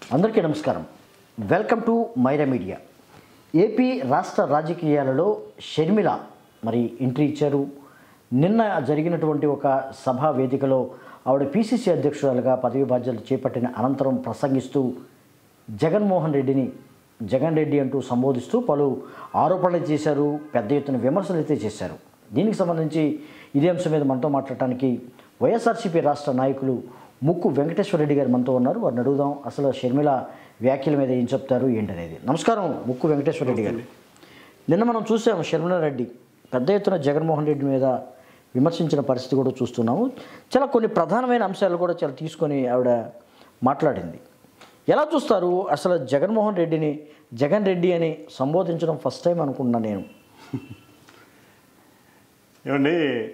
అందరికీ నమస్కారం welcome to Myra media AP రాష్ట్ర రాజకీయాలలో షర్మిల మరి ఎంట్రీ ఇచ్చారు నిన్న జరిగినటువంటి ఒక సభా వేదికలో ఆవిడ పిసిసి అధ్యక్షురాలుగా పదవి బాధ్యతలు చేపట్టిన అనంతరం ప్రసంగిస్తూ జగన్మోహన్ రెడ్డిని జగన్ రెడ్డి అంటూ సంబోధిస్తూ పలు ఆరోపణలు చేశారు పెద్ద ఎత్తున విమర్శలు అయితే చేశారు దీనికి సంబంధించి ఇదే అంశం మీద మనతో మాట్లాడటానికి వైఎస్ఆర్సీపీ రాష్ట్ర నాయకులు ముక్కు వెంకటేశ్వర రెడ్డి గారు మనతో ఉన్నారు వారిని అడుగుదాం అసలు షర్మిల వ్యాఖ్యల మీద ఏం చెప్తారు ఏంటనేది నమస్కారం ముక్కు వెంకటేశ్వర రెడ్డి గారు నిన్న మనం చూసాము షర్మిల రెడ్డి పెద్ద ఎత్తున జగన్మోహన్ రెడ్డి మీద విమర్శించిన పరిస్థితి కూడా చూస్తున్నాము చాలా కొన్ని ప్రధానమైన అంశాలు కూడా చాలా తీసుకొని ఆవిడ మాట్లాడింది ఎలా చూస్తారు అసలు జగన్మోహన్ రెడ్డిని జగన్ రెడ్డి అని సంబోధించడం ఫస్ట్ టైం అనుకున్నా నేను ఏమండి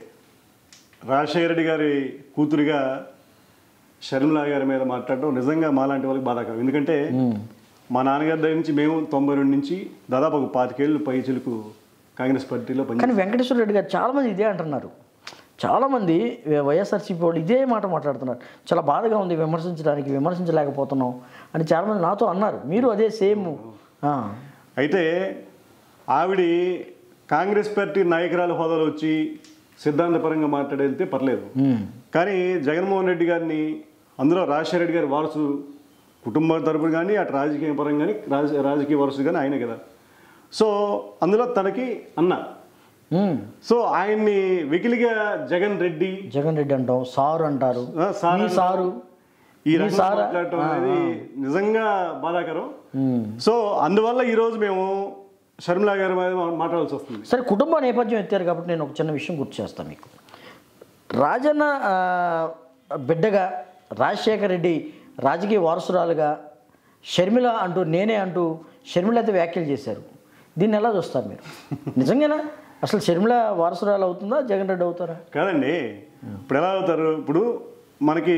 రాజశేఖర రెడ్డి గారి కూతురిగా షర్మిల గారి మీద మాట్లాడడం నిజంగా మాలాంటి వాళ్ళకి బాధాకరం ఎందుకంటే మా నాన్నగారి దగ్గర నుంచి మేము తొంభై రెండు నుంచి దాదాపు ఒక పాతికేళ్ళు పై చిలుకు కాంగ్రెస్ పార్టీలో పని కానీ వెంకటేశ్వర రెడ్డి గారు చాలామంది ఇదే అంటున్నారు చాలామంది వైఎస్ఆర్సీపీ వాళ్ళు ఇదే మాట మాట్లాడుతున్నారు చాలా బాధగా ఉంది విమర్శించడానికి విమర్శించలేకపోతున్నాం అని చాలామంది నాతో అన్నారు మీరు అదే సేమ్ అయితే ఆవిడ కాంగ్రెస్ పార్టీ నాయకురాల హోదాలో వచ్చి సిద్ధాంతపరంగా మాట్లాడితే పర్లేదు కానీ జగన్మోహన్ రెడ్డి గారిని అందులో రాజశేఖర రెడ్డి గారి వారసు కుటుంబ తరపున కానీ అటు రాజకీయ పరంగా కానీ రాజ రాజకీయ వారసు కానీ ఆయనే కదా సో అందులో తనకి అన్న సో ఆయన్ని వెకిలిగా జగన్ రెడ్డి జగన్ రెడ్డి అంటాం సారు అంటారు ఆ, సార్ మీ సారు ఈ మీ రకంగా సారా? మాట్లాడటం అనేది నిజంగా బాధాకరం ఉమ్. సో అందువల్ల ఈరోజు మేము షర్మిల గారి మీద మాట్లాడాల్సి వస్తుంది సరే కుటుంబ నేపథ్యం ఎత్తారు కాబట్టి నేను ఒక చిన్న విషయం గుర్తు చేస్తాను మీకు రాజన్న ఆ, బిడ్డగా రాజశేఖర రెడ్డి రాజకీయ వారసురాలుగా షర్మిల అంటూ నేనే అంటూ షర్మిల అయితే వ్యాఖ్యలు చేశారు దీన్ని ఎలా చూస్తారు మీరు నిజంగానా అసలు షర్మిల వారసురాలు అవుతుందా జగన్ రెడ్డి అవుతారా కాదండి ఇప్పుడు ఎలా అవుతారు ఇప్పుడు మనకి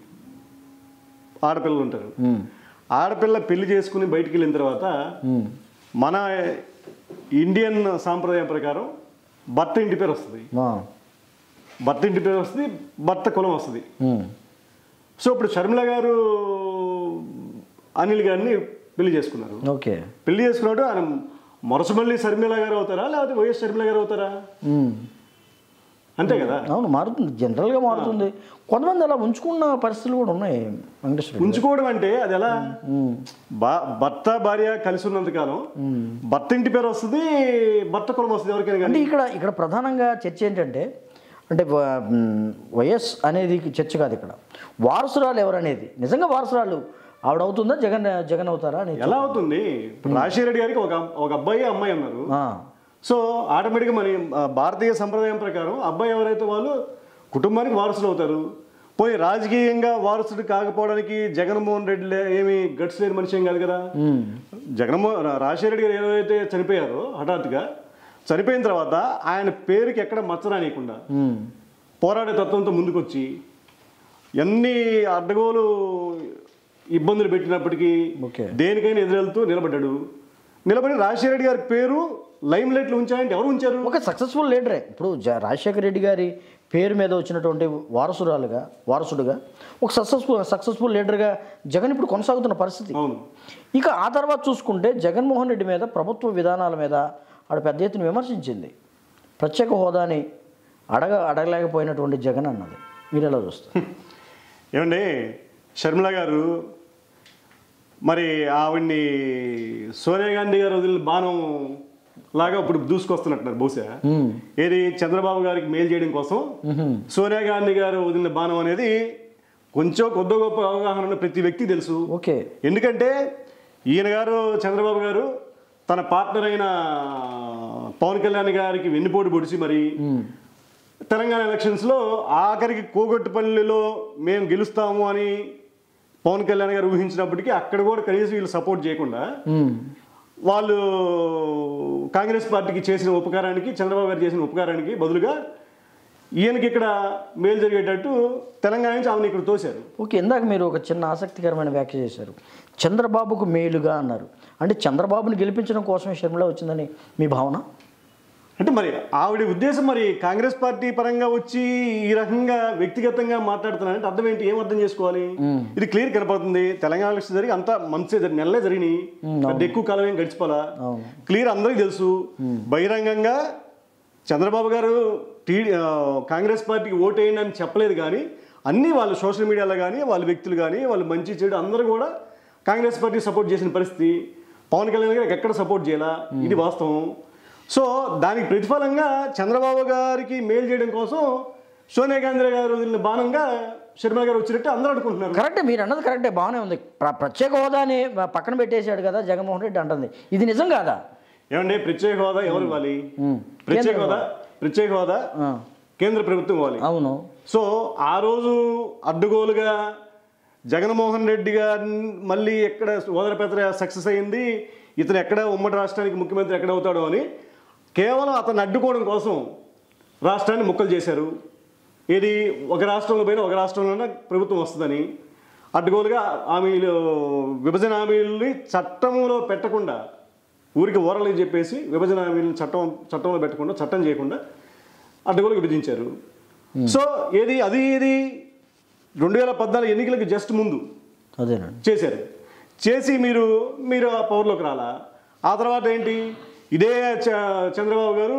ఆడపిల్లలు ఉంటారు ఆడపిల్ల పెళ్లి చేసుకుని బయటికి వెళ్ళిన తర్వాత ఉమ్. మన ఇండియన్ సాంప్రదాయం ప్రకారం భర్త ఇంటి పేరు వస్తుంది ఆ. భర్త ఇంటి పేరు వస్తుంది భర్త కులం వస్తుంది ఉమ్. సో ఇప్పుడు షర్మిల గారు అనిల్ గారిని పెళ్లి చేసుకున్నారు ఓకే పెళ్లి చేసుకున్నాడు ఆయన మొరసమల్లి షర్మిల గారు అవుతారా లేకపోతే వైఎస్ షర్మిల గారు అవుతారా ఉమ్. అంతే కదా అవును మారుతుంది జనరల్గా మారుతుంది కొంతమంది అలా ఉంచుకున్న పరిస్థితులు కూడా ఉన్నాయి వెంకటేశ్వర రెడ్డి. ఉంచుకోవడం అంటే అది ఎలా ఉమ్. బా భర్త భార్య కలిసి ఉన్నంత కాలం భర్త ఇంటి పేరు వస్తుంది భర్త కులం వస్తుంది ఎవరికైనా అంటే కానీ ఇక్కడ ఇక్కడ ప్రధానంగా చర్చ ఏంటంటే అంటే వ- మ్, వైఎస్ అనేది చర్చ కాదు ఇక్కడ వారసురాలు ఎవరనేది నిజంగా వారసురాలు ఆవిడ అవుతుందా జగన్ జగన్ అవుతారా అని ఎలా అవుతుంది ఇప్పుడు రాజశేఖర రెడ్డి గారికి ఒక ఒక అబ్బాయి అమ్మాయి ఉన్నారు ఆ, సో ఆటోమేటిక్గా మన ఆ, భారతీయ సంప్రదాయం ప్రకారం అబ్బాయి ఎవరైతే వాళ్ళు కుటుంబానికి వారసులు అవుతారు పోయి రాజకీయంగా వారసుడు కాకపోవడానికి జగన్మోహన్ రెడ్డి లే- ఏమి గట్స్ లేని మనిషి ఏం కాదు కదా ఉమ్, జగన్మోహన్ రా- రాజశేఖర రెడ్డి గారు ఏదైతే చనిపోయారో హఠాత్తుగా చనిపోయిన తర్వాత ఆయన పేరుకి ఎక్కడ మచ్చరానియకుండా ఉమ్, పోరాడే తత్వంతో ముందుకొచ్చి ఎన్ని అడ్డగోలు ఇబ్బందులు పెట్టినప్పటికీ ఓకే. దేనికైనా ఎదురెళ్తూ నిలబడ్డాడు నిలబడి రాజశేఖర రెడ్డి గారి పేరు లైమ్ లైట్లో ఉంచాయంటే ఎవరు ఉంచారు ఒక సక్సెస్ఫుల్ లీడరే ఇప్పుడు జ- రాజశేఖర రెడ్డి గారి పేరు మీద వచ్చినటువంటి వారసురాలుగా వారసుడుగా ఒక సక్సెస్ఫుల్ సక్సెస్ఫుల్ లీడర్గా జగన్ ఇప్పుడు కొనసాగుతున్న పరిస్థితి అవును ఇక ఆ తర్వాత చూసుకుంటే జగన్మోహన్ రెడ్డి మీద ప్రభుత్వ విధానాల మీద ఆడ పెద్ద ఎత్తున విమర్శించింది ప్రత్యేక హోదాని అడగ అడగలేకపోయినటువంటి జగన్ అన్నది మీరు ఎలా చూస్తారు ఏమండి షర్మిల గారు మరి ఆవిడ్ని సోనియా గాంధీ గారు వదిలిన బాణం లాగా ఇప్పుడు దూసుకొస్తున్నట్టున్నారు బహుశా మ్మ్. ఏది చంద్రబాబు గారికి మేలు చేయడం కోసం సోనియా గాంధీ గారు వదిలిన బాణం అనేది కొంచెం కొద్ది గొప్ప అవగాహన ఉన్న ప్రతి వ్యక్తి తెలుసు ఓకే ఎందుకంటే ఈయన గారు చంద్రబాబు గారు తన పార్ట్నర్ అయిన పవన్ కళ్యాణ్ గారికి వెన్నుపోటు పొడిచి మరి తెలంగాణ ఎలక్షన్స్లో ఆఖరికి కోగొట్టుపల్లిలో మేము గెలుస్తాము అని పవన్ కళ్యాణ్ గారు ఊహించినప్పటికీ అక్కడ కూడా కనీసం వీళ్ళు సపోర్ట్ చేయకుండా మ్మ్. వాళ్ళు కాంగ్రెస్ పార్టీకి చేసిన ఉపకారానికి చంద్రబాబు గారు చేసిన ఉపకారానికి బదులుగా ఈయనకి ఇక్కడ మేలు జరిగేటట్టు తెలంగాణ నుంచి ఆమెను ఇక్కడ తోశారు ఓకే ఇందాక మీరు ఒక చిన్న ఆసక్తికరమైన వ్యాఖ్య చేశారు చంద్రబాబుకు మేలుగా అన్నారు అంటే చంద్రబాబుని గెలిపించడం కోసమే షర్మిల వచ్చిందని మీ భావన అంటే మరి ఆవిడ ఉద్దేశం మరి కాంగ్రెస్ పార్టీ పరంగా వచ్చి ఈ రకంగా వ్యక్తిగతంగా మాట్లాడుతున్నారంటే అర్థం ఏంటి ఏం అర్థం చేసుకోవాలి ఇది క్లియర్ కనపడుతుంది తెలంగాణ ఎలక్షన్ జరిగి అంతా మంచి జరిగి నెలలే జరిగినాయి పెద్ద ఎక్కువ కాలం ఏం గడిచిపోలా అవును. క్లియర్ అందరికీ తెలుసు బహిరంగంగా చంద్రబాబు గారు టీ ఆ, కాంగ్రెస్ పార్టీకి ఓటేయండి అని చెప్పలేదు కానీ అన్నీ వాళ్ళు సోషల్ మీడియాలో కానీ వాళ్ళ వ్యక్తులు కానీ వాళ్ళు మంచి చెడు అందరూ కూడా కాంగ్రెస్ పార్టీ సపోర్ట్ చేసిన పరిస్థితి పవన్ కళ్యాణ్ గారికి ఎక్కడ సపోర్ట్ చేయాలా ఇది వాస్తవం సో దానికి ప్రతిఫలంగా చంద్రబాబు గారికి మేలు చేయడం కోసం సోనియా గాంధీ గారు వదిలిన బాణంగా శర్మ గారు వచ్చినట్టు అందరూ అనుకుంటున్నారు కరెక్టే మీరు అన్నది కరెక్టే బాగానే ఉంది ప్ర- ప్రత్యేక హోదాని పక్కన పెట్టేశాడు కదా జగన్మోహన్ రెడ్డి అంటుంది ఇది నిజం కాదా ఏమండి ప్రత్యేక హోదా ఎవరు ఇవ్వాలి ప్రత్యేక హోదా ప్రత్యేక హోదా ఆ, కేంద్ర ప్రభుత్వం ఇవ్వాలి అవును సో ఆ రోజు అడ్డుగోలుగా జగన్మోహన్ రెడ్డి గారిని మళ్ళీ ఎక్కడ ఓదరపెత్ర సక్సెస్ అయింది ఇతను ఎక్కడ ఉమ్మడి రాష్ట్రానికి ముఖ్యమంత్రి ఎక్కడ అవుతాడో అని కేవలం అతను అడ్డుకోవడం కోసం రాష్ట్రాన్ని ముక్కలు చేశారు ఇది ఒక రాష్ట్రంలో పోయినా ఒక రాష్ట్రంలోనే ప్రభుత్వం వస్తుందని అడ్డుగోలుగా హామీలు విభజన హామీలని చట్టంలో పెట్టకుండా ఊరికి ఓరలని చెప్పేసి విభజన హామీలను చట్టం చట్టంలో పెట్టకుండా చట్టం చేయకుండా అడ్డగోలు విభజించారు సో ఏది అది ఇది రెండు వేల పద్నాలుగు ఎన్నికలకు జస్ట్ ముందు అదేనండి చేశారు చేసి మీరు మీరు ఆ పవర్లోకి రాలా ఆ తర్వాత ఏంటి ఇదే చ- చంద్రబాబు గారు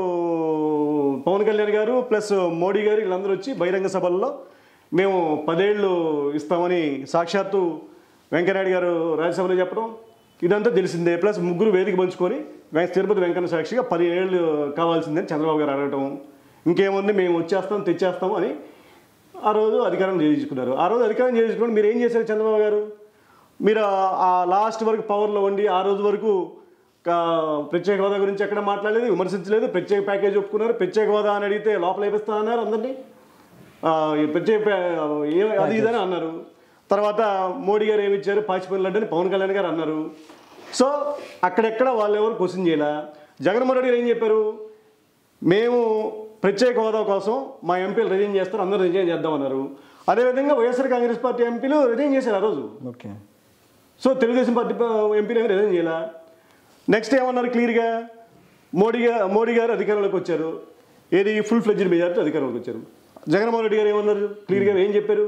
పవన్ కళ్యాణ్ గారు ప్లస్ మోడీ గారు వీళ్ళందరూ వచ్చి బహిరంగ సభల్లో మేము పదేళ్ళు ఇస్తామని సాక్షాత్తు వెంకయ్యనాయుడు గారు రాజ్యసభలో చెప్పడం ఇదంతా తెలిసిందే ప్లస్ ముగ్గురు వేదిక పంచుకొని వెం- తిరుపతి వెంకన్న సాక్షిగా పదిహేళ్ళు కావాల్సిందని చంద్రబాబు గారు అడగటం ఇంకేముంది మేము వచ్చేస్తాం తెచ్చేస్తాం అని ఆ రోజు అధికారం చేయించుకున్నారు ఆ రోజు అధికారం చేయించుకుని మీరు ఏం చేశారు చంద్రబాబు గారు మీరు ఆ- ఆ లాస్ట్ వరకు పవర్లో ఉండి ఆ రోజు వరకు కా- ప్రత్యేక హోదా గురించి ఎక్కడ మాట్లాడలేదు విమర్శించలేదు ప్రత్యేక ప్యాకేజ్ ఒప్పుకున్నారు ప్రత్యేక హోదా అని అడిగితే లోపల వేపిస్తా అన్నారు అందరినీ ఆ, ఈ ప్రత్యేక ప్యా- ఏ అది ఇదని అన్నారు తర్వాత మోడీ గారు ఏమి ఇచ్చారు పాచిపల్లి లడ్డు అని పవన్ కళ్యాణ్ గారు అన్నారు సో అక్కడెక్కడ వాళ్ళు ఎవరు క్వశ్చన్ చేయాల జగన్మోహన్ రెడ్డి గారు ఏం చెప్పారు మేము ప్రత్యేక హోదా కోసం మా ఎంపీలు రిజైన్ చేస్తారు అందరూ రిజైన్ చేద్దామన్నారు అదేవిధంగా వైఎస్ఆర్ కాంగ్రెస్ పార్టీ ఎంపీలు రిజైన్ చేశారు ఆ రోజు ఓకే సో తెలుగుదేశం పార్టీ ఎంపీలు ఏమీ రిజైన్ చేయాల నెక్స్ట్ ఏమన్నారు క్లియర్గా మోడీ గారు మోడీ గారు అధికారంలోకి వచ్చారు ఏది ఫుల్ ఫ్లెడ్జ్డ్ మెజారిటీ అధికారంలోకి వచ్చారు జగన్మోహన్ రెడ్డి గారు ఏమన్నారు క్లియర్గా ఏం చెప్పారు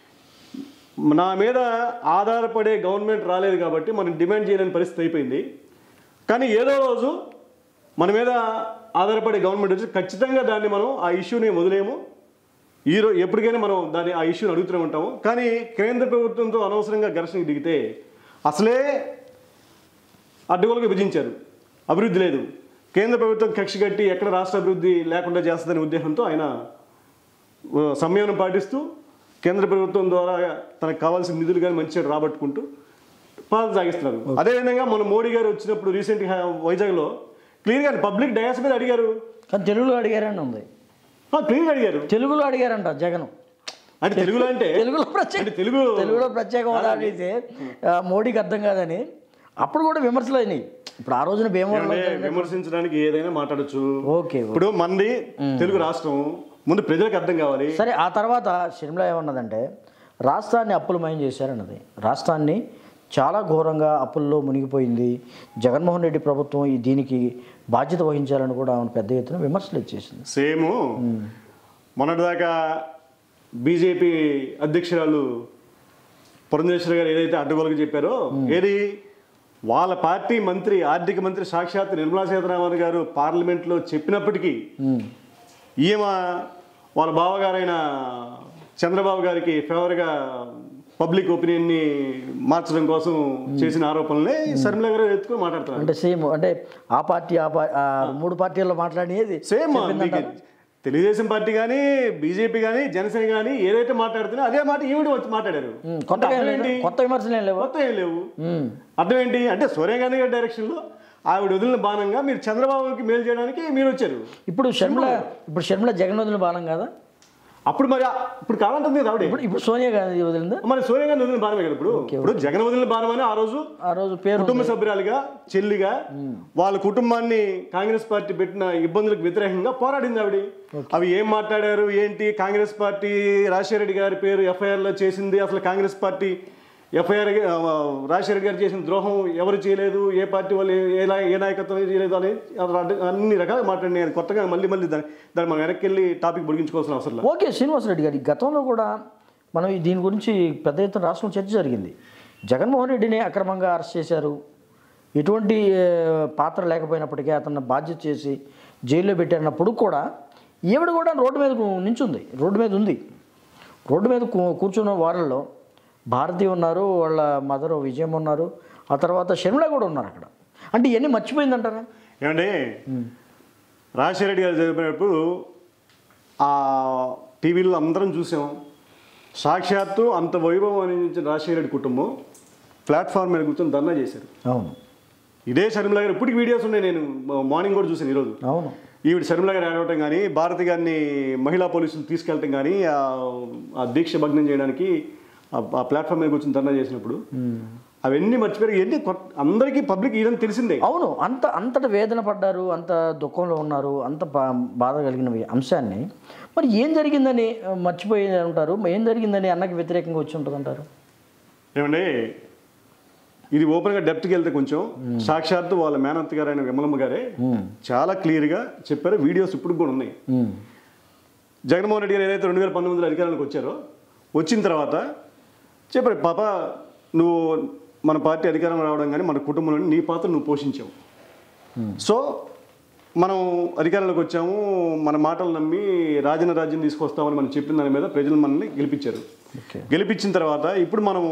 నా మీద ఆధారపడే గవర్నమెంట్ రాలేదు కాబట్టి మనం డిమాండ్ చేయలేని పరిస్థితి అయిపోయింది కానీ ఏదో రోజు మన మీద ఆధారపడే గవర్నమెంట్ వచ్చి ఖచ్చితంగా దాన్ని మనం ఆ ఇష్యూని వదిలేము ఈ రో ఎప్పటికైనా మనం దాన్ని ఆ ఇష్యూని అడుగుతూనే ఉంటాము కానీ కేంద్ర ప్రభుత్వంతో అనవసరంగా ఘర్షణకు దిగితే అసలే అడ్డగోలుగా విభజించారు అభివృద్ధి లేదు కేంద్ర ప్రభుత్వం కక్ష కట్టి ఎక్కడ రాష్ట్ర అభివృద్ధి లేకుండా చేస్తుందనే ఉద్దేశంతో ఆయన ఆ, సంయమనం పాటిస్తూ కేంద్ర ప్రభుత్వం ద్వారా తనకు కావాల్సిన నిధులు కానీ మంచిగా రాబట్టుకుంటూ పాలన సాగిస్తున్నారు అదేవిధంగా మన మోడీ గారు వచ్చినప్పుడు రీసెంట్గా వైజాగ్లో క్లియర్గా పబ్లిక్ డయాస్ మీద అడిగారు కానీ తెలుగులో అడిగారని ఉంది క్లియర్గా అడిగారు తెలుగులో అడిగారంట జగన్ అంటే తెలుగులో అంటే తెలుగులో ప్రత్యేక అంటే తెలుగు తెలుగులో ప్రత్యేక హోదా అడిగితే ఆ, మోడీకి అర్థం కాదని అప్పుడు కూడా విమర్శలు అయినాయి ఇప్పుడు ఆ రోజున భీమవరంలో ఏమంటే విమర్శించడానికి ఏదైనా మాట్లాడొచ్చు ఓకే ఇప్పుడు మంది తెలుగు రాష్ట్రం ముందు ప్రజలకు అర్థం కావాలి సరే ఆ తర్వాత షర్మిల ఏమన్నదంటే రాష్ట్రాన్ని అప్పులమయం చేశారన్నది రాష్ట్రాన్ని చాలా ఘోరంగా అప్పుల్లో మునిగిపోయింది జగన్మోహన్ రెడ్డి ప్రభుత్వం ఈ దీనికి బాధ్యత వహించాలని కూడా ఆమె పెద్ద ఎత్తున విమర్శలు ఇచ్చేసింది సేమ్ మొన్నటిదాకా బీజేపీ అధ్యక్షురాలు పురంధేశ్వరి గారు ఏదైతే అడ్డగోలుగా చెప్పారో ఏది వాళ్ళ పార్టీ మంత్రి ఆర్థిక మంత్రి సాక్షాత్ నిర్మలా సీతారామన్ గారు పార్లమెంట్లో చెప్పినప్పటికీ ఉమ్. ఈమె వాళ్ళ బావగారైన చంద్రబాబు గారికి ఫేవర్గా పబ్లిక్ ఒపీనియన్ని మార్చడం కోసం చేసిన ఆరోపణలే శర్మిల గారు ఎత్తుకొని మాట్లాడుతున్నారు అంటే సేమ్ అంటే ఆ పార్టీ ఆ పా- ఆ మూడు పార్టీల్లో మాట్లాడేది సేమ్ మీకు తెలుగుదేశం పార్టీ కానీ బీజేపీ కానీ జనసేన కానీ ఏదైతే మాట్లాడుతున్నా అదే మాట ఈవిడ వచ్చి మాట్లాడారు కొత్తగా అర్థం ఏం ఏంటి లేవా? కొత్త విమర్శలు ఏం లేవు కొత్త ఏం లేవు అర్థం ఏంటి అంటే సోనియా గాంధీ గారి డైరెక్షన్లో ఆవిడ వదిలిన బాణంగా మీరు చంద్రబాబుకి మేలు చేయడానికి మీరు వచ్చారు ఇప్పుడు షర్మిల ఇప్పుడు షర్మిల జగన్ వదిలిన బాణం కదా అప్పుడు మరి ఆ- ఇప్పుడు కావాలంటుంది కదా ఆవిడ ఇప్పుడు ఇప్పుడు సోనియా గాంధీ వదిలిందా మరి సోనియా గాంధీ వదిలిన బాణమే కదా ఇప్పుడు ఇప్పుడు జగన్ వదిలిన బాణం అని ఆ రోజు ఆ రోజు పేరు కుటుంబ సభ్యురాలుగా చెల్లిగా వాళ్ళ కుటుంబాన్ని కాంగ్రెస్ పార్టీ పెట్టిన ఇబ్బందులకు వ్యతిరేకంగా పోరాడింది ఆవిడ అవి ఏం మాట్లాడారు ఏంటి కాంగ్రెస్ పార్టీ రాజశేఖర రెడ్డి గారి పేరు ఎఫ్ఐఆర్ లో చేసింది అసలు కాంగ్రెస్ పార్టీ ఎఫ్ఐఆర్ రాజశేఖర గారు చేసిన ద్రోహం ఎవరు చేయలేదు ఏ పార్టీ వాళ్ళు ఏ- ఏ నాయ- ఏ నాయకత్వం చేయలేదు అని అన్ని రకాలుగా మాట్లాడినాయి కొత్తగా మళ్ళీ మళ్ళీ దాన్ని దాన్ని మనం వెనక్కి వెళ్ళి టాపిక్ పొడిగించుకోవాల్సిన అవసరం లేదు ఓకే శ్రీనివాసరెడ్డి గారి గతంలో కూడా మనం ఈ దీని గురించి పెద్ద ఎత్తున రాష్ట్రంలో చర్చ జరిగింది జగన్మోహన్ రెడ్డిని అక్రమంగా అరెస్ట్ చేశారు ఎటువంటి ఏ, పాత్ర లేకపోయినప్పటికీ అతన్ని బాధ్యత చేసి జైల్లో పెట్టినప్పుడు కూడా ఈవిడ కూడా రోడ్డు మీద నించుంది రోడ్డు మీద ఉంది రోడ్డు మీద కూ- కూర్చున్న వారిలో భారతి ఉన్నారు వాళ్ళ మదర్ విజయం ఉన్నారు ఆ తర్వాత షర్మిల కూడా ఉన్నారు అక్కడ అంటే ఇవన్నీ మర్చిపోయిందంటారా ఏమండి రాజశేఖర రెడ్డి గారు చనిపోయినప్పుడు ఆ టీవీలో అందరం చూసాం సాక్షాత్తు అంత వైభవం అందించిన రాజశేఖర రెడ్డి కుటుంబం ప్లాట్ఫామ్ మీద కూర్చొని ధర్నా చేశారు అవును ఇదే షర్మిల గారు ఇప్పటికి వీడియోస్ ఉన్నాయి నేను మార్నింగ్ కూడా చూసాను ఈరోజు అవును ఈవిడ షర్మిల గారు ఏడవటం కానీ భారతి గారిని మహిళా పోలీసులు తీసుకెళ్ళటం కానీ ఆ- ఆ దీక్ష భగ్నం చేయడానికి ఆ- ఆ ప్లాట్ఫామ్ మీద కూర్చొని ధర్నా చేసినప్పుడు అవన్నీ మర్చిపోయారు ఇవన్నీ కొత్త అందరికీ పబ్లిక్ ఇదని తెలిసిందే అవును అంత అంతట వేదన పడ్డారు అంత దుఃఖంలో ఉన్నారు అంత బా- బాధ కలిగిన అంశాన్ని మరి ఏం జరిగిందని ఆ, మర్చిపోయి ఉంటారు ఏం జరిగిందని అన్నకి వ్యతిరేకంగా వచ్చి ఉంటుంది అంటారు ఏమండి ఇది ఓపెన్గా డెప్త్కి వెళ్తే కొంచెం సాక్షాత్తు వాళ్ళ మేనత్త గారు అయిన విమలమ్మ గారే చాలా క్లియర్గా చెప్పారు వీడియోస్ ఇప్పుడు కూడా ఉన్నాయి జగన్మోహన్ రెడ్డి గారు ఏదైతే రెండు వేల పంతొమ్మిదిలో అధికారానికి వచ్చారో వచ్చిన తర్వాత చెప్పారు పాప నువ్వు మన పార్టీ అధికారం రావడం కానీ మన కుటుంబంలో నీ పాత్ర నువ్వు పోషించావు సో మనం అధికారంలోకి వచ్చాము మన మాటలు నమ్మి రాజన రాజ్యం తీసుకొస్తామని మనం చెప్పిన దాని మీద ప్రజలు మనల్ని గెలిపించారు ఓకే గెలిపించిన తర్వాత ఇప్పుడు మనం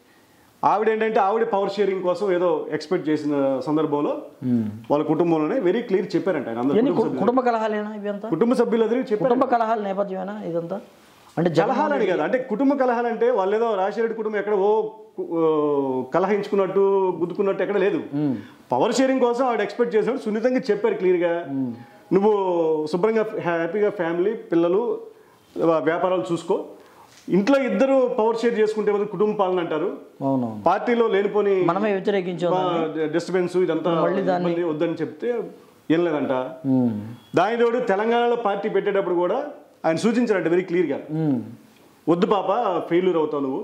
ఆవిడ ఏంటంటే ఆవిడ పవర్ షేరింగ్ కోసం ఏదో ఎక్స్పెక్ట్ చేసిన సందర్భంలో వాళ్ళ కుటుంబంలోనే వెరీ క్లియర్ చెప్పారంట ఆయన అందరూ ఇవన్నీ కుటుంబ కు- సభ్యులు. కుటుంబ కలహాలేనా ఇవంతా కుటుంబ సభ్యులు అది చెప్పారు కుటుంబ కలహాల నేపథ్యమేనా ఇదంతా అంటే జగన్ కలహాలని కాదు అంటే కుటుంబ కలహాలు అంటే వాళ్ళు ఏదో రాజశేఖర కుటుంబం ఎక్కడ ఓ ఓ, కలహించుకున్నట్టు గుద్దుకున్నట్టు ఎక్కడ లేదు పవర్ షేరింగ్ కోసం ఆవిడ ఎక్స్పెక్ట్ చేసినప్పుడు సున్నితంగా చెప్పారు క్లియర్గా నువ్వు శుభ్రంగా హ్యాపీగా ఫ్యామిలీ పిల్లలు వా- వ్యాపారాలు చూసుకో ఇంట్లో ఇద్దరు పవర్ షేర్ చేసుకుంటే ఏమవుతుంది? కుటుంబ పాలన అంటారు అవును పార్టీలో లేనిపోని మనమే వ్యతిరేకించాం డిస్టర్బెన్స్ ఇదంతా మళ్ళీ దాన్ని- ఇబ్బంది వద్దని చెప్తే ఏం లేదంట ఉమ్. దాని తోడు తెలంగాణలో పార్టీ పెట్టేటప్పుడు కూడా ఆయన సూచించారంట వెరీ క్లియర్గా ఉమ్. వద్దు పాప ఫెయిల్యూర్ అవుతావు నువ్వు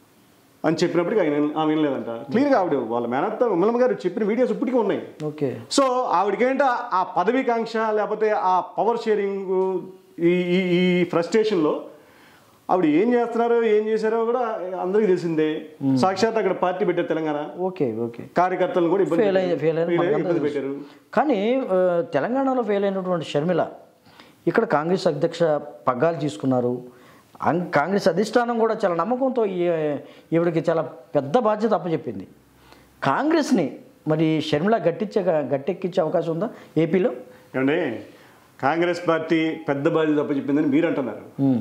అని చెప్పినప్పటికీ ఆయన ఆమె వినలేదంట క్లియర్గా ఆవిడ వాళ్ళ మేనత్త విమలమ్మ గారు చెప్పిన వీడియోస్ ఇప్పటికీ ఉన్నాయి ఓకే సో ఆవిడకేంటే ఆ పదవీకాంక్ష లేకపోతే ఆ పవర్ షేరింగ్ ఈ ఈ ఈ ఫ్రస్ట్రేషన్లో ఆవిడ ఏం చేస్తున్నారో ఏం చేశారో కూడా అందరికీ తెలిసిందే సాక్షాత్ అక్కడ పార్టీ పెట్టారు తెలంగాణ ఓకే ఓకే కార్యకర్తలను కూడా ఇబ్బంది ఫెయిల్ అయింది ఫెయిల్ అయింది ఫెయిల్ అయ్యి మనకంతా ఇబ్బంది తెలుసు. పెట్టారు కానీ ఆ, తెలంగాణలో ఫెయిల్ అయినటువంటి షర్మిల ఇక్కడ కాంగ్రెస్ అధ్యక్ష పగ్గాలు తీసుకున్నారు అం- కాంగ్రెస్ అధిష్టానం కూడా చాలా నమ్మకంతో ఈ- ఈవిడికి చాలా పెద్ద బాధ్యత అప్పచెప్పింది కాంగ్రెస్ని మరి షర్మిల గట్టించే గట్టెక్కించే అవకాశం ఉందా ఏపీలో ఏమండి కాంగ్రెస్ పార్టీ పెద్ద బాధ్యత అప్పచెప్పిందని మీరు అంటున్నారు ఉమ్.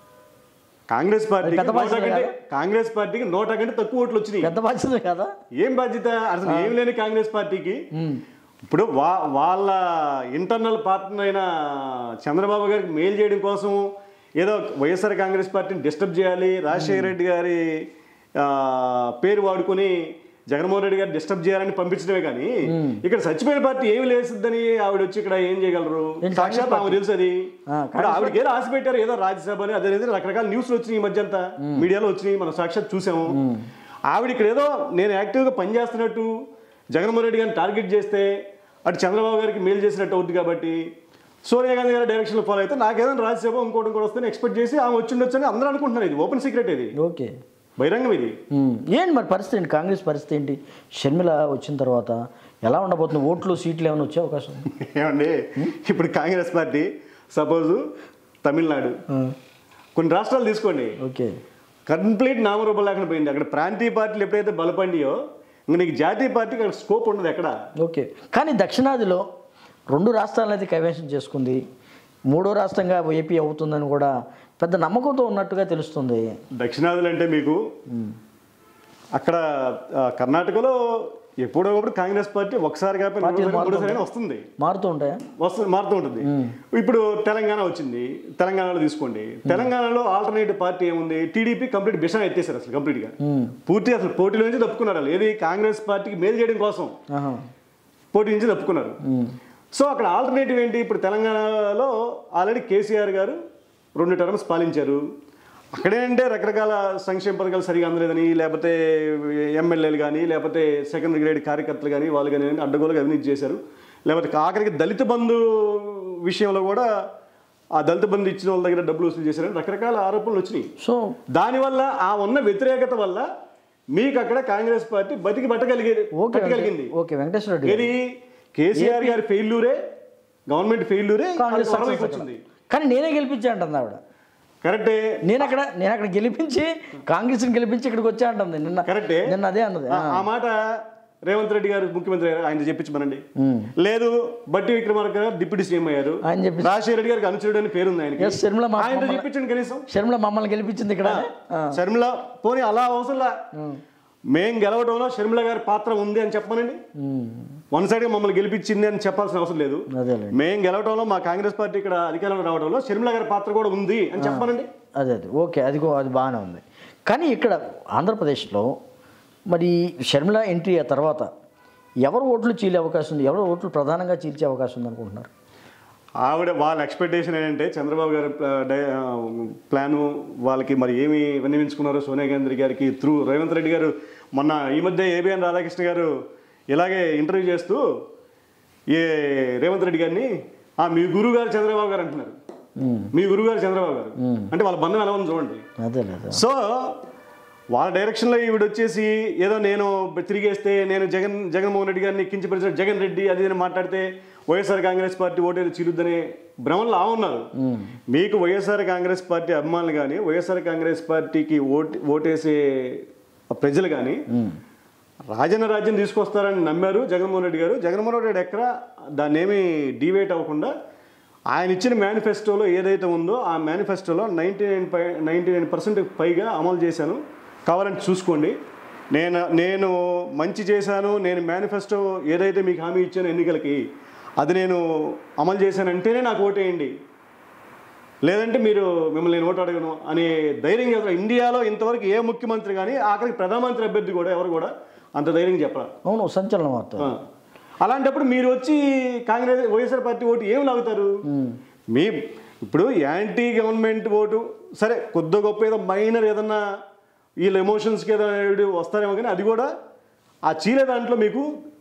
కాంగ్రెస్ పార్టీకి పెద్ద బాధ్యత నోటా కంటే కాంగ్రెస్ పార్టీకి నోటా కంటే తక్కువ ఓట్లు వచ్చినాయి పెద్ద బాధ్యత కదా ఏం బాధ్యత అసలు ఏం లేని కాంగ్రెస్ పార్టీకి ఇప్పుడు వా వాళ్ళ ఇంటర్నల్ పార్ట్నర్ అయిన చంద్రబాబు గారికి మేలు చేయడం కోసం ఏదో వైఎస్ఆర్ కాంగ్రెస్ పార్టీని డిస్టర్బ్ చేయాలి రాజశేఖర రెడ్డి గారి ఆ, పేరు వాడుకొని జగన్మోహన్ రెడ్డి గారు డిస్టర్బ్ చేయాలని పంపించడమే కానీ ఇక్కడ చచ్చిపోయిన పార్టీ ఏమి లేసిద్దని ఆవిడ వచ్చి ఇక్కడ ఏం చేయగలరు ఏంటి సాక్షాత్ ఆమె తెలుసు అది ఆ, ఇప్పుడు ఆవిడకి ఏదో ఆశ పెట్టారు ఏదో రాజ్యసభ అని అదే అనేది రకరకాల న్యూస్లు వచ్చినాయి ఈ మధ్య అంతా మీడియాలో వచ్చినాయి మనం సాక్షాత్ చూసాము ఆవిడ ఇక్కడ ఏదో నేను యాక్టివ్గా పనిచేస్తున్నట్టు జగన్మోహన్ రెడ్డి గారిని టార్గెట్ చేస్తే అటు చంద్రబాబు గారికి మేలు చేసినట్టు అవుతుంది కాబట్టి సోనియా గాంధీ గారి డైరెక్షన్లో ఫాలో అయితే నాకేదైనా రాజ్యసభ ఇంకోటి ఇంకోటి వస్తే ఎక్స్పెక్ట్ చేసి ఆమె వచ్చి ఉండొచ్చు అని అందరూ అనుకుంటున్నారు ఇది ఓపెన్ సీక్రెట్ ఇది ఓకే బహిరంగం ఇది ఉమ్. ఏంటి మరి పరిస్థితి ఏంటి కాంగ్రెస్ పరిస్థితి ఏంటి షర్మిల వచ్చిన తర్వాత ఎలా ఉండబోతుంది ఓట్లు సీట్లు ఏమైనా వచ్చే అవకాశం ఉంది? ఏమండి ఇప్పుడు కాంగ్రెస్ పార్టీ సపోజ్ తమిళనాడు కొన్ని రాష్ట్రాలు తీసుకోండి ఓకే కంప్లీట్ నామరూపం లేకుండా పోయింది అక్కడ ప్రాంతీయ పార్టీలు ఎప్పుడైతే బలపండియో ఇంకా నీకు జాతీయ పార్టీకి అక్కడ స్కోప్ ఉండదు ఎక్కడ ఓకే కానీ దక్షిణాదిలో రెండు రాష్ట్రాలను అయితే కైవసం చేసుకుంది మూడో రాష్ట్రంగా ఏపీ అవుతుందని కూడా పెద్ద నమ్మకంతో ఉన్నట్టుగా తెలుస్తుంది దక్షిణాదులు అంటే మీకు అక్కడ ఆ, కర్ణాటకలో ఎప్పుడో ఒకప్పుడు కాంగ్రెస్ పార్టీ ఒకసారి కాకపోయినా పార్టీలు రెండోసారి, మారుతూ మూడోసారి అయినా వస్తుంది మారుతూ ఉంటాయా వస్తుంది మారుతూ ఉంటుంది ఇప్పుడు తెలంగాణ వచ్చింది తెలంగాణలో తీసుకోండి తెలంగాణలో ఆల్టర్నేటివ్ పార్టీ ఏముంది టీడీపీ కంప్లీట్ బిషా ఎత్తేసారు అసలు కంప్లీట్గా పూర్తి అసలు పోటీలో నుంచి తప్పుకున్నారు వాళ్ళు ఏది కాంగ్రెస్ పార్టీకి మేలు చేయడం కోసం ఆహా. పోటీ నుంచి తప్పుకున్నారు సో అక్కడ ఆల్టర్నేటివ్ ఏంటి ఇప్పుడు తెలంగాణలో ఆల్రెడీ కేసీఆర్ గారు రెండు టర్మ్స్ పాలించారు అక్కడేంటే రకరకాల సంక్షేమ పథకాలు సరిగా అందలేదని లేకపోతే ఎమ్మెల్యేలు కానీ లేకపోతే సెకండ్ గ్రేడ్ కార్యకర్తలు కానీ వాళ్ళు కానీ అడ్డగోలుగా అవినీతి చేశారు లేకపోతే ఆఖరికి దళిత బంధు విషయంలో కూడా ఆ దళిత బంధు ఇచ్చిన వాళ్ళ దగ్గర డబ్బులు వసూలు చేశారని రకరకాల ఆరోపణలు వచ్చినాయి సో దానివల్ల ఆ ఉన్న వ్యతిరేకత వల్ల మీకు అక్కడ కాంగ్రెస్ పార్టీ బతికి పట్టగలిగేది ఓకే పట్టగలిగింది ఓకే వెంకటేశ్వర రెడ్డి ఏది కేసీఆర్ గారి ఫెయిల్యూరే గవర్నమెంట్ ఫెయిల్యూరే కాంగ్రెస్ వాళ్ళకి సక్సెస్ వచ్చింది కానీ నేనే గెలిపించా అంటుంది ఆవిడ కరెక్టే నేను అక్కడ నేను అక్కడ గెలిపించి కాంగ్రెస్ని గెలిపించి ఇక్కడికి వచ్చా అంటుంది నిన్న కరెక్టే నిన్న అదే అన్నది ఆ- ఆ మాట రేవంత్ రెడ్డి గారు ముఖ్యమంత్రి గారు ఆయన చెప్పించమనండి ఉమ్. లేదు బట్టి విక్రమార్క గారు డిప్యూటీ సీఎం అయ్యారు ఆయన చెప్పి రాజశేఖర రెడ్డి గారికి అనుచరుడు అని పేరుంది ఆయనకి ఎస్ షర్మిల మా ఆయన చెప్పించండి కనీసం షర్మిల మమ్మల్ని గెలిపించింది ఇక్కడ ఆ. షర్మిల పోనీ అలా అవసరంలా మేం గెలవడంలో షర్మిల గారి పాత్ర ఉంది అని చెప్పమనండి ఉమ్. వన్ సైడ్ మమ్మల్ని గెలిపించింది అని చెప్పాల్సిన అవసరం లేదు అదేలే మేం గెలవడంలో మా కాంగ్రెస్ పార్టీ ఇక్కడ అధికారంలో రావడంలో షర్మిల గారి పాత్ర కూడా ఉంది అని చెప్పమనండి అదే అదే ఓకే అది కూ- అది బాగానే ఉంది కానీ ఇక్కడ ఆంధ్రప్రదేశ్లో మరి షర్మిల ఎంట్రీ ఆ తర్వాత ఎవరు ఓట్లు చీలే అవకాశం ఉంది ఎవరు ఓట్లు ప్రధానంగా చీల్చే అవకాశం ఉంది అనుకుంటున్నారు ఆవిడ వాళ్ళ ఎక్స్పెక్టేషన్ ఏంటంటే చంద్రబాబు గారి ప్లా- డై- ఆ, ప్లాను వాళ్ళకి మరి ఏమి విన్నవించుకున్నారో సోనియా గాంధీ గారికి త్రూ రేవంత్ రెడ్డి గారు మొన్న ఈ మధ్య ఏబిఎన్ రాధాకృష్ణ గారు ఇలాగే ఇంటర్వ్యూ చేస్తూ ఏ రేవంత్ రెడ్డి గారిని "ఆ, మీ గురువు గారు చంద్రబాబు గారు అంటున్నారు మీ గురువు గారు చంద్రబాబు గారు అంటే వాళ్ళ బంధం ఎలా ఉంది చూడండి అదే లేదు సో వాళ్ళ డైరెక్షన్లో ఈవిడ వచ్చేసి ఏదో నేను తిరిగేస్తే నేను జగన్ జగన్మోహన్ రెడ్డి గారిని కించపరిచిన జగన్ రెడ్డి అది ఇది అని మాట్లాడితే వైఎస్ఆర్ కాంగ్రెస్ పార్టీ ఓటేది చిరుద్దనే భ్రమంలో ఆ ఉన్నారు మీకు వైఎస్ఆర్ కాంగ్రెస్ పార్టీ అభిమానులు కానీ వైఎస్ఆర్ కాంగ్రెస్ పార్టీకి ఓటు ఓటేసే ప్రజలు కానీ రాజన్న రాజ్యం తీసుకొస్తారని నమ్మారు జగన్మోహన్ రెడ్డి గారు జగన్మోహన్ రెడ్డి ఎక్కడ దాన్ని ఏమీ డివేట్ అవ్వకుండా ఆయన ఇచ్చిన మేనిఫెస్టోలో ఏదైతే ఉందో ఆ మేనిఫెస్టోలో నైంటీ నైన్ పై నైంటీ నైన్ పర్సెంట్ పైగా అమలు చేశాను కావాలంటే చూసుకోండి నేను నేను మంచి చేశాను నేను మేనిఫెస్టో ఏదైతే మీకు హామీ ఇచ్చానో ఎన్నికలకి అది నేను అమలు చేశానంటేనే నాకు ఓటేయండి లేదంటే మీరు మిమ్మల్ని నేను ఓటు అడగను అనే ధైర్యం చెప్పారు ఇండియాలో ఇంతవరకు ఏ ముఖ్యమంత్రి కానీ ఆఖరికి ప్రధానమంత్రి అభ్యర్థి కూడా ఎవరు కూడా అంత ధైర్యం చెప్పరా అవును సంచలనం వార్త ఆ. అలాంటప్పుడు మీరు వచ్చి కాంగ్రెస్ వైఎస్ఆర్ పార్టీ ఓటు ఏం లాగుతారు మీ ఇప్పుడు యాంటీ గవర్నమెంట్ ఓటు సరే కొద్ది గొప్ప ఏదో మైనర్ ఏదన్నా వీళ్ళ ఎమోషన్స్కి ఏదో ఏడు వస్తారేమో కానీ అది కూడా ఆ చీలే దాంట్లో మీకు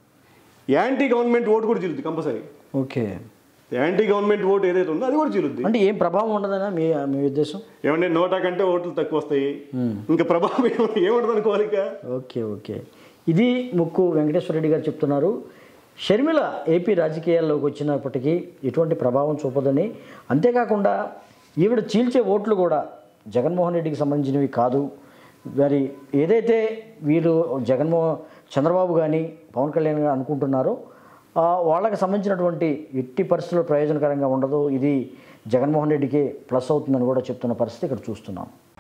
యాంటీ గవర్నమెంట్ ఓటు కూడా చీలుద్ది compulsory okay anti government vote ఏదైతే ఉందో అది కూడా చీలుద్ది అంటే ఏం ప్రభావం ఉండదనా మీ మీ ఉద్దేశం ఏమంటే నోటా కంటే ఓట్లు తక్కువ వస్తాయి ఇంకా ప్రభావం ఏమ- ఏముంటుంది అనుకోవాలి ఇక ఓకే ఓకే ఇది ముక్కు వెంకటేశ్వర రెడ్డి గారు చెప్తున్నారు షర్మిల ఏపీ రాజకీయాల్లోకి వచ్చినప్పటికీ ఎటువంటి ప్రభావం చూపదని అంతేకాకుండా ఈవిడ చీల్చే ఓట్లు కూడా జగన్మోహన్ రెడ్డికి సంబంధించినవి కాదు మరి ఏదైతే వీరు జగన్మోహన్ చంద్రబాబు కానీ పవన్ కళ్యాణ్ గారు అనుకుంటున్నారో ఆ, వాళ్ళకి సంబంధించినటువంటి ఎట్టి పరిస్థితుల్లో ప్రయోజనకరంగా ఉండదు ఇది జగన్మోహన్ రెడ్డికి ప్లస్ అవుతుందని కూడా చెప్తున్న పరిస్థితి ఇక్కడ చూస్తున్నాం